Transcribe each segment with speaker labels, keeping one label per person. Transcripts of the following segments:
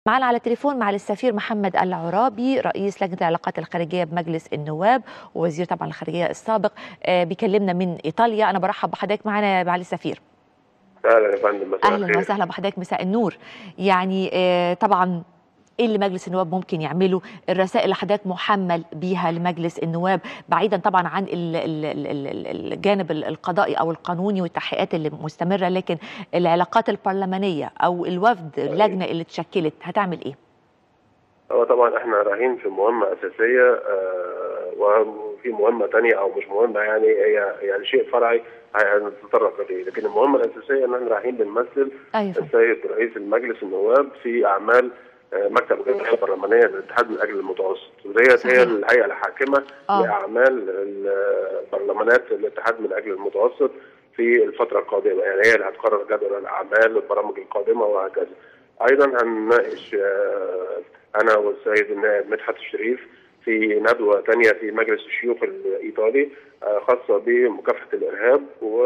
Speaker 1: معنا على التليفون مع السفير محمد العرابي رئيس لجنه العلاقات الخارجيه بمجلس النواب ووزير طبعا الخارجيه السابق آه بيكلمنا من ايطاليا انا برحب بحضرتك معنا يا معالي السفير
Speaker 2: اهلا يا فندم مساء
Speaker 1: اهلا
Speaker 2: الخير.
Speaker 1: وسهلا بحضرتك مساء النور يعني آه طبعا ايه اللي مجلس النواب ممكن يعمله الرسائل اللي حضرتك محمل بيها لمجلس النواب بعيدا طبعا عن ال ال ال ال الجانب القضائي او القانوني والتحقيقات اللي مستمره لكن العلاقات البرلمانيه او الوفد اللجنه اللي اتشكلت هتعمل ايه
Speaker 2: هو طبعا احنا رايحين في مهمه اساسيه آه وفي مهمه تانية او مش مهمه يعني هي يعني شيء فرعي هنتطرق اليه لكن المهمه الاساسيه ان احنا رايحين بنمثل
Speaker 1: ايوه
Speaker 2: السيد رئيس المجلس النواب في اعمال آه، مكتب الهيئه البرلمانيه للاتحاد من اجل المتوسط وديت
Speaker 1: صحيح.
Speaker 2: هي الهيئه الحاكمه
Speaker 1: آه.
Speaker 2: لاعمال البرلمانات الاتحاد من اجل المتوسط في الفتره القادمه يعني هي اللي هتقرر جدول الاعمال والبرامج القادمه وهكذا ايضا هنناقش آه، انا والسيد النائب مدحت الشريف في ندوه ثانيه في مجلس الشيوخ الايطالي آه، خاصه بمكافحه الارهاب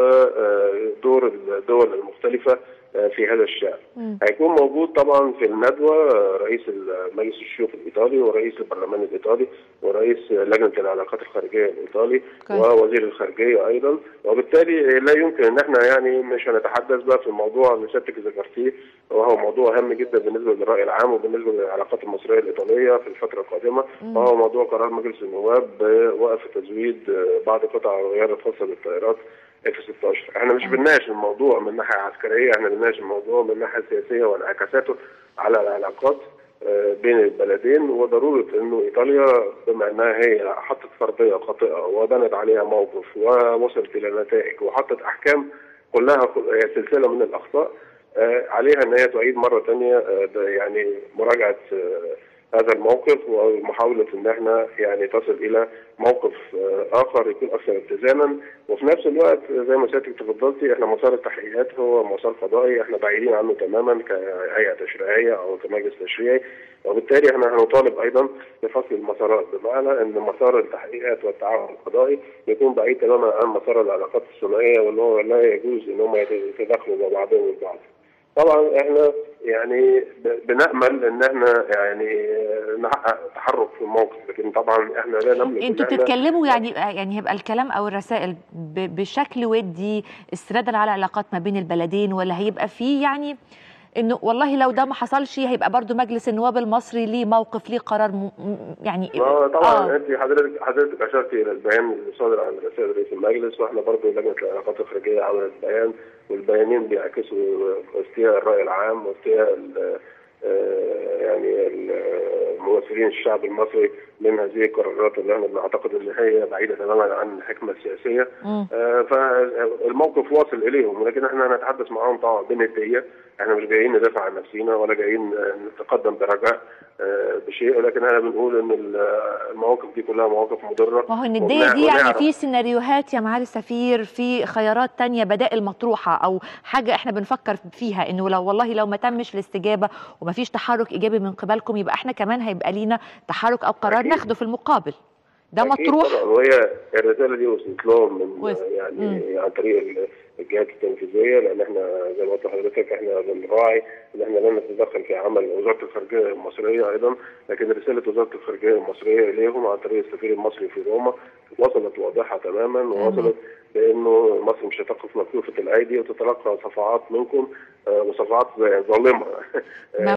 Speaker 2: ودور الدول المختلفه آه، في هذا الشان.
Speaker 1: مم.
Speaker 2: هيكون موجود طبعا في الندوه آه، رئيس مجلس الشيوخ الايطالي ورئيس البرلمان الايطالي ورئيس لجنه العلاقات الخارجيه الايطالي
Speaker 1: كويس.
Speaker 2: ووزير الخارجيه ايضا وبالتالي لا يمكن ان احنا يعني مش هنتحدث بقى في الموضوع اللي سيادتك ذكرتيه وهو موضوع هام جدا بالنسبه للراي العام وبالنسبه للعلاقات المصريه الايطاليه في الفتره القادمه
Speaker 1: مم.
Speaker 2: وهو موضوع قرار مجلس النواب بوقف تزويد آه، بعض قطع الغيار الخاصه بالطائرات اف 16 احنا مش بنناقش الموضوع من ناحيه عسكريه احنا بنناقش الموضوع من ناحيه سياسيه وانعكاساته على العلاقات آه، بين البلدين وضروره انه ايطاليا بما انها هي حطت فرضيه خاطئه وبنت عليها موقف ووصلت الى نتائج وحطت احكام كلها هي سلسله من الاخطاء آه، عليها ان هي تعيد مره ثانيه يعني مراجعه آه، هذا الموقف ومحاوله ان احنا يعني تصل الى موقف آه، اخر يكون اكثر اتزانا وفي نفس الوقت زي ما سيادتك تفضلتي احنا مسار التحقيقات هو مسار قضائي احنا بعيدين عنه تماما كهيئه تشريعيه او كمجلس تشريعي وبالتالي احنا هنطالب ايضا بفصل المسارات بمعنى ان مسار التحقيقات والتعاون القضائي يكون بعيد تماما عن مسار العلاقات الثنائيه وان هو لا يجوز ان هم يتداخلوا مع بعضهم البعض. طبعا احنا يعني ب- بنامل ان احنا يعني نحقق تحرك في الموقف لكن طبعا احنا لا نملك إن
Speaker 1: انتوا
Speaker 2: إحنا-
Speaker 1: بتتكلموا يعني يعني هيبقى الكلام او الرسائل ب- بشكل ودي استنادا على علاقات ما بين البلدين ولا هيبقى فيه يعني انه والله لو ده ما حصلش هيبقى برضو مجلس النواب المصري ليه موقف ليه قرار م... م- يعني
Speaker 2: ما طبعا
Speaker 1: آه.
Speaker 2: انت حضرتك حضرتك اشرتي الى البيان اللي صادر عن رسائل رئيس المجلس واحنا برضه لجنه العلاقات الخارجيه عملت بيان والبيانين بيعكسوا استياء الراي العام واستياء ال- آه، يعني ال- ممثلين الشعب المصري من هذه القرارات اللي احنا بنعتقد ان هي بعيده تماما عن الحكمه السياسيه
Speaker 1: مم.
Speaker 2: آه، فالموقف واصل اليهم ولكن احنا هنتحدث معاهم طبعا بنديه احنا مش جايين ندافع عن نفسينا ولا جايين آه، نتقدم برجاء آه، بشيء ولكن احنا بنقول ان ال- المواقف دي كلها مواقف مضره
Speaker 1: ما هو الندية
Speaker 2: وبنع-
Speaker 1: دي يعني
Speaker 2: ونعرف-
Speaker 1: في سيناريوهات يا معالي السفير في خيارات تانية بدائل مطروحة أو حاجة احنا بنفكر فيها إنه لو والله لو ما تمش الاستجابة وما فيش تحرك إيجابي من قبلكم يبقى احنا كمان هيبقى لينا تحرك أو قرار
Speaker 2: أكيد.
Speaker 1: ناخده في المقابل ده
Speaker 2: أكيد
Speaker 1: مطروح
Speaker 2: طبعا وهي الرساله دي وصلت لهم من
Speaker 1: وصل.
Speaker 2: يعني عن طريق ال- الجهات التنفيذيه لان احنا زي ما قلت لحضرتك احنا بنراعي ان احنا لا نتدخل في عمل وزاره الخارجيه المصريه ايضا لكن رساله وزاره الخارجيه المصريه اليهم عن طريق السفير المصري في روما وصلت واضحه تماما ووصلت بانه مصر مش هتقف مكتوفه الايدي وتتلقى صفعات منكم آه، وصفعات ظالمه